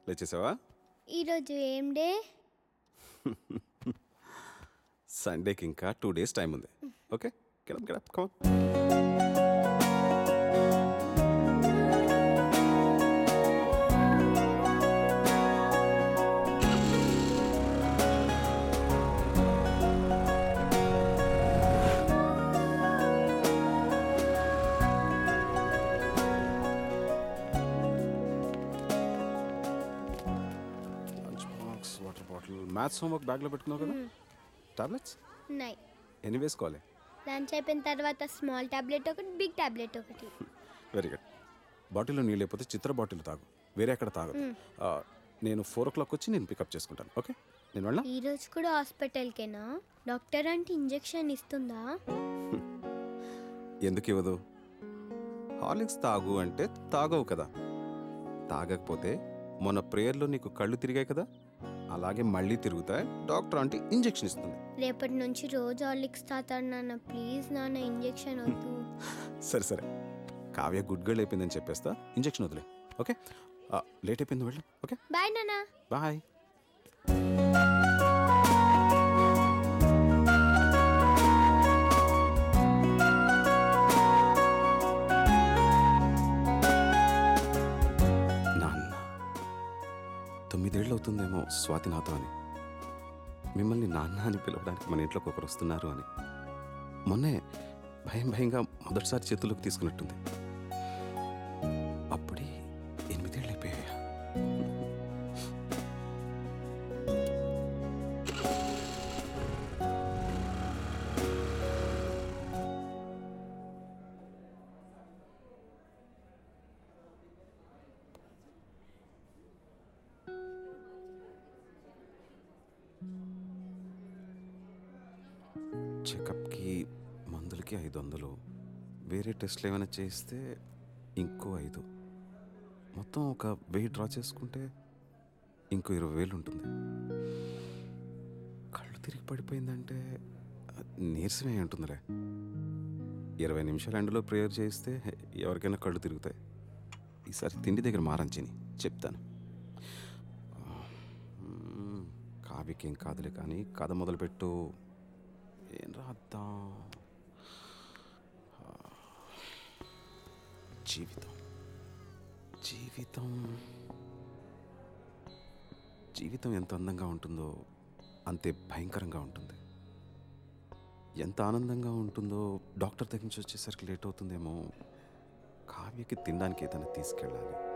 లేచేసావా ఈరోజు ఏం డే సండేకి ఇంకా టూ డేస్ టైం ఉంది okay get up get up come lunch box water bottle maths homework బ్యాగ్లో పెట్టుకున్నావు కదా టాబ్లెట్స్ ఉన్నాయి ఎన్ని వేసుకోవాలి లంచ్ అయిపోయిన తర్వాత స్మాల్ టాబ్లెట్ ఒకటి బిగ్ టాబ్లెట్ ఒకటి వెరీ గుడ్ బాటిల్లో నీళ్ళు లేకపోతే చిత్ర బాటిల్ తాగు వేరే ఎక్కడ తాగదు ఆ, నేను ఫోర్ ఓ క్లాక్ వచ్చి నేను పికప్ చేసుకుంటాను ఓకే నేను వెళ్ళా ఈ రోజు కూడా హాస్పిటల్కేనా డాక్టర్ అంటే ఇంజెక్షన్ ఇస్తుందా ఎందుకు ఇవ్వదు హార్లిక్స్ తాగు అంటే తాగవు కదా తాగకపోతే మొన్న ప్రేయర్లో నీకు కళ్ళు తిరిగాయి కదా అలాగే మళ్ళీ తిరుగుతాయి డాక్టర్ అంటే ఇంజెక్షన్ ఇస్తుంది రేపటి నుంచి రోజు హార్లిక్స్ తాతాడు నాన్న ప్లీజ్ నాన్న ఇంజెక్షన్ వద్దు సరే సరే కావ్య గుడ్ గర్ల్ అయిపోయిందని చెప్పేస్తా ఇంజెక్షన్ వదిలే ఓకే ఆ, లేట్ అయిపోయింది వెళ్ళు ఓకే బాయ్ నాన్న బాయ్ నాన్న తొమ్మిదేళ్ళు అవుతుందేమో స్వాతి నాతో అని మిమ్మల్ని నాన్న అని పిలవడానికి మన ఇంట్లోకి ఒకరు వస్తున్నారు అని మొన్నే భయం భయంగా మొదటిసారి చేతుల్లోకి తీసుకున్నట్టుంది అప్పుడే ఎనిమిదేళ్ళు అయిపోయాయా చెకప్కి మందులకి ఐదు వందలు వేరే టెస్ట్లు ఏమైనా చేస్తే ఇంకో ఐదు మొత్తం ఒక వెయ్యి డ్రా చేసుకుంటే ఇంకో ఇరవై వేలు ఉంటుంది కళ్ళు తిరిగి పడిపోయిందంటే అది నీరసమే అయి ఉంటుందిలే ఇరవై నిమిషాలు ఎండలో ప్రేయర్ చేస్తే ఎవరికైనా కళ్ళు తిరుగుతాయి ఈసారి తిండి దగ్గర మారంచిని చెప్తాను మ్మ్, కావ్యకి ఏం కాదులే కానీ కథ మొదలుపెట్టు ఏం రాద్దాం ఆ, జీవితం జీవితం జీవితం ఎంత అందంగా ఉంటుందో అంతే భయంకరంగా ఉంటుంది ఎంత ఆనందంగా ఉంటుందో డాక్టర్ దగ్గర నుంచి వచ్చేసరికి లేట్ అవుతుందేమో కావ్యకి తినడానికి ఏదైనా తీసుకెళ్ళాలి